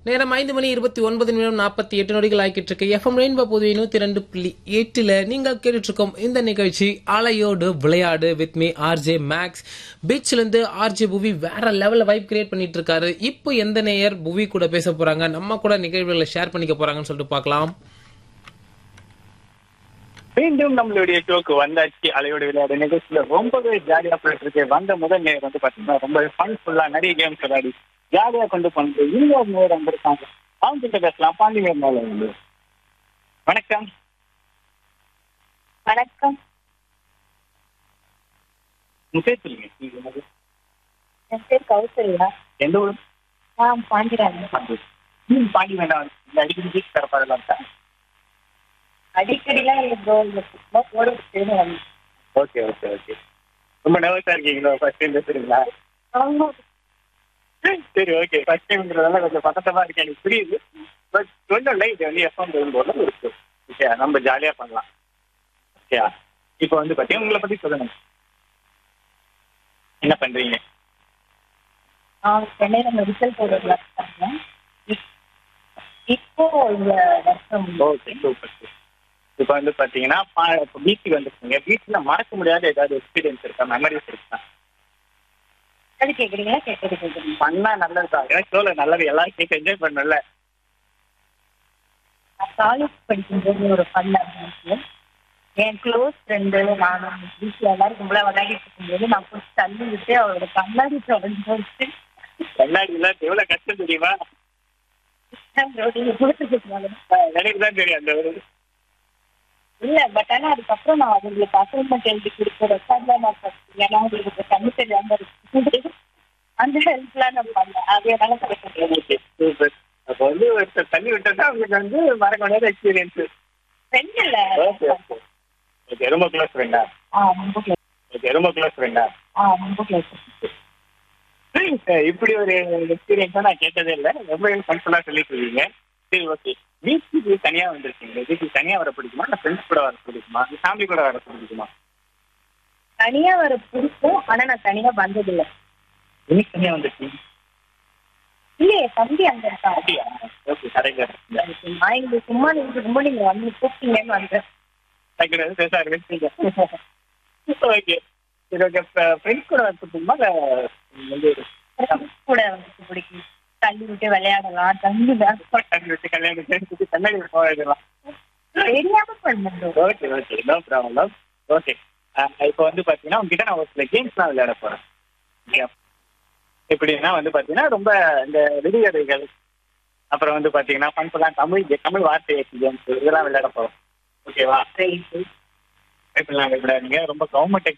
நேரம் ஐந்து மணி இருபத்தி ஒன்பது நிமிடம் நாற்பத்தி எட்டு நொடிகள் ஆகிட்டு இருக்கு எஃப்எம் ரெயின்போ புதுவை நூத்தி ரெண்டு புள்ளி எட்டுல நீங்கள் கேட்டுட்டு இருக்கோம் இந்த நிகழ்ச்சி அலையோடு விளையாடு வித் மீ ஆர்ஜே மேக்ஸ் பீச்ல இருந்து ஆர்ஜே புவி வேற லெவல்ல வைப் கிரியேட் பண்ணிட்டு இருக்காரு இப்போ எந்த நேயர் புவி கூட பேச போறாங்க நம்ம கூட நிகழ்வுகளை ஷேர் பண்ணிக்க போறாங்கன்னு சொல்லிட்டு பார்க்கலாம் மீண்டும் நம்மளுடைய ஷோக்கு வந்தாச்சு அலையோட விளையாடு நிகழ்ச்சியில ரொம்பவே ஜாலியா போயிட்டு இருக்கு வந்த முதல் நேரம் வந்து பாத்தீங்கன்னா ரொம்ப ஃபன்ஃபுல்லா நிறைய கேம்ஸ் விளையாடி ஜாலியா கொண்டு போனது இன்னொரு நேரம் வந்திருக்காங்க அவங்க கிட்ட பேசலாம் பாண்டிங்க மேல வந்து வணக்கம் வணக்கம் உங்க பேர் சொல்லுங்க நீங்க என்னது? என் பேர் கௌசல்யா எந்த ஊர் நான் பாண்டிராங்க ம், பாண்டி வேண்டாம் இந்த அடிக்கடி பீச் தரப்பாடலாம் இருக்கா அடிக்கடிலாம் இல்லை ப்ரோ இந்த சும்மா போடுறது வந்து ஓகே ஓகே ஓகே ரொம்ப நர்வஸா இருக்கீங்களா ஃபர்ஸ்ட் டைம் பேசுறீங்களா ஆமா சரி ஓகே ஃபர்ஸ்ட் டைம்ங்கிறதால கொஞ்சம் பதட்டமா இருக்கு எனக்கு புரியுது பட் கொஞ்சம் லைட் வந்து எஃப்எம் போது இருக்கு ஓகே நம்ம ஜாலியா பண்ணலாம் ஓகே இப்போ வந்து பார்த்தீங்கன்னா உங்களை பத்தி சொல்லுங்க என்ன பண்றீங்க நான் சென்னையில மெடிக்கல் போடுறது பண்ணேன் இப்போ இந்த வருஷம் ஓகே சூப்பர் இப்போ வந்து பாத்தீங்கன்னா பா- இப்போ பீச்சுக்கு வந்துருக்கீங்க பீச்ல மறக்க முடியாத ஏதாவது எக்ஸ்பீரியன்ஸ் இருக்கா மெமரிஸ் இருக்கா அது கேக்குறீங்களா கேட்கறது கேக்குறீங்க பண்ணா நல்லது தான் ஏன்னா ஷோல நல்லது எல்லாரும் கேட்க என்ஜாய் பண்ணல நான் காலேஜ் படிக்கும்போது ஒரு ஃபன் இருந்துச்சு என் க்ளோஸ் ஃப்ரெண்டு நானும் வீட்டில் எல்லாரும் கும்பலா விளையாடிட்டு இருக்கும்போது நான் போய் தள்ளி விட்டு அவரோட கண்ணாடி தொடர்ந்து வச்சு கண்ணாடி எல்லாம் எவ்வளவு கஷ்டம் தெரியுமா கொடுத்துட்டு எனக்கு தான் தெரியும் அந்த ஒரு இல்ல பட் ஆனா அதுக்கப்புறம் நான் அவங்களுக்கு அசைன்மெண்ட் எழுதி கொடுத்த ரெக்கார்ட்ல நான் படிச்சேன். ஏன்னா அவங்களுக்கு கண்ணு தெரியாம இருக்கு அந்த ஹெல்ப்லாம் நான் பண்ணேன் அது என்னால கிடைக்க முடியாது ஓகே சூப்பர் அப்போ வந்து ஒருத்தர் தள்ளி விட்டா உங்களுக்கு வந்து மறக்க முடியாத எக்ஸ்பீரியன்ஸ் ஃப்ரெண்ட் இல்ல ஓகே ஓகே ஓகே ரொம்ப க்ளோஸ் ஃப்ரெண்டா ஆ ரொம்ப close. ஓகே ரொம்ப க்ளோஸ் ஃப்ரெண்டா ஆ ரொம்ப close. இப்படி ஒரு எக்ஸ்பீரியன்ஸா நான் கேட்டதே இல்லை ரொம்ப ஃபன்ஃபுல்லா சொல்லிட்டு இருக்கீங்க சரி ஓகே பீச்சுக்கு தனியா வந்திருக்கீங்க பீச்சுக்கு தனியா வர பிடிக்குமா இல்லை ஃப்ரெண்ட்ஸ் கூட வர பிடிக்குமா இல்லை ஃபேமிலி கூட வர பிடிக்குமா தனியா வர பிடிக்கும் ஆனா நான் தனியா வந்ததில்லை இன்னைக்கு தனியா வந்திருக்கீங்க இல்லையே தம்பி அங்க இருக்கான் அப்படியா ஓகே கரெக்டாக நான் இங்க சும்மா நீங்க ரொம்ப நீங்க வந்து கூப்பிட்டீங்கன்னு வந்தேன் டக்குனு பேச ஆரம்பிச்சீங்க ஓகே சரி ஓகே ஃப்ரெண்ட்ஸ் கூட வர பிடிக்குமா இல்லை வந்து Friends கூட வந்து பிடிக்கும் தள்ளி விட்டு விளையாடலாம் தள்ளி கண்ணு வச்சு கல்யாணம் சேர்த்துட்டு கண்ணாடி போயிடலாம் தெரியாம பண்ணுங்க okay okay no problem okay இப்போ வந்து பார்த்தீங்கன்னா உங்ககிட்ட நான் ஒரு சில கேம்ஸ்லாம் விளையாட போகிறேன் ஓகே எப்படின்னா வந்து பார்த்தீங்கன்னா ரொம்ப இந்த விடுகதைகள் அப்புறம் வந்து பார்த்தீங்கன்னா ஃபன்ஃபுல்லாக தமிழ் தமிழ் வார்த்தை கேம்ஸ் இதெல்லாம் விளையாட போகிறோம் ஓகேவா இப்படிலாம் விளையாடுங்க ரொம்ப கவர்மெண்ட்